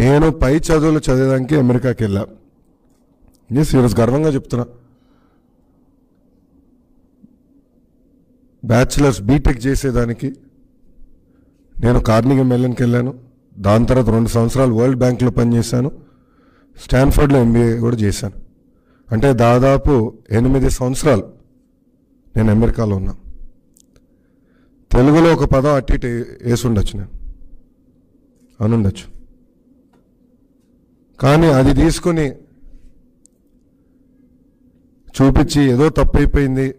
నేను పై చదువులు చదివడానికి అమెరికాకి వెళ్ళా ఎస్ ఈరోజు గర్వంగా చెప్తున్నా బ్యాచిలర్స్ బీటెక్ చేసేదానికి నేను కార్నిగ మెల్లన్కి వెళ్ళాను దాని తర్వాత రెండు సంవత్సరాలు వరల్డ్ బ్యాంక్లో పనిచేశాను స్టాన్ఫర్డ్లో ఎంబీఏ కూడా చేశాను అంటే దాదాపు ఎనిమిది సంవత్సరాలు నేను అమెరికాలో ఉన్నా తెలుగులో ఒక పదం అట్టి ఇటు వేసి ఉండొచ్చు నేను అనుండొచ్చు కానీ అది తీసుకుని చూపించి ఏదో తప్పు అయిపోయింది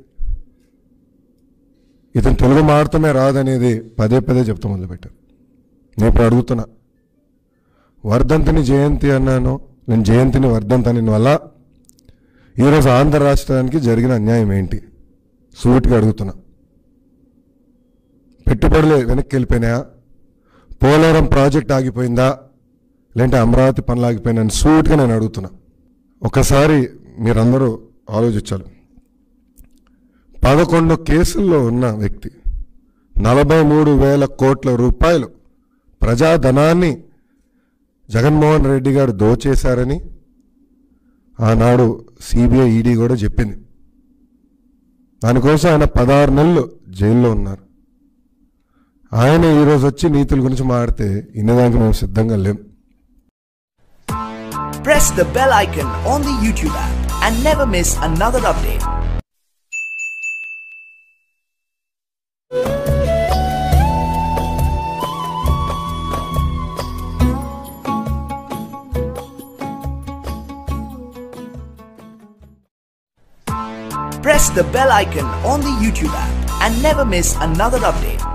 ఇతను తెలుగు మాడటమే రాదనేది పదే పదే చెప్తా మొదలుపెట్టాను నేను ఇప్పుడు అడుగుతున్నా వర్ధంతిని జయంతి అన్నాను నేను జయంతిని వర్ధంతి అని వల్ల ఈరోజు ఆంధ్ర రాష్ట్రానికి జరిగిన అన్యాయం ఏంటి సూటిగా అడుగుతున్నా పెట్టుబడులు వెనక్కి వెళ్ళిపోయినాయా పోలవరం ప్రాజెక్ట్ ఆగిపోయిందా లేదంటే అమరావతి పనులు ఆగిపోయినా సూట్గా నేను అడుగుతున్నా ఒకసారి మీరందరూ ఆలోచించాలి పదకొండు కేసుల్లో ఉన్న వ్యక్తి నలభై మూడు వేల కోట్ల రూపాయలు ప్రజాధనాన్ని జగన్మోహన్ రెడ్డి గారు దోచేశారని ఆనాడు సిబిఐ ఈడీ కూడా చెప్పింది దానికోసం ఆయన పదహారు నెలలు జైల్లో ఉన్నారు ఆయన ఈరోజు వచ్చి నీతుల గురించి మాడితే ఇన్నదానికి మేము సిద్ధంగా లేం Press the bell icon on the YouTube app and never miss another update. Press the bell icon on the YouTube app and never miss another update.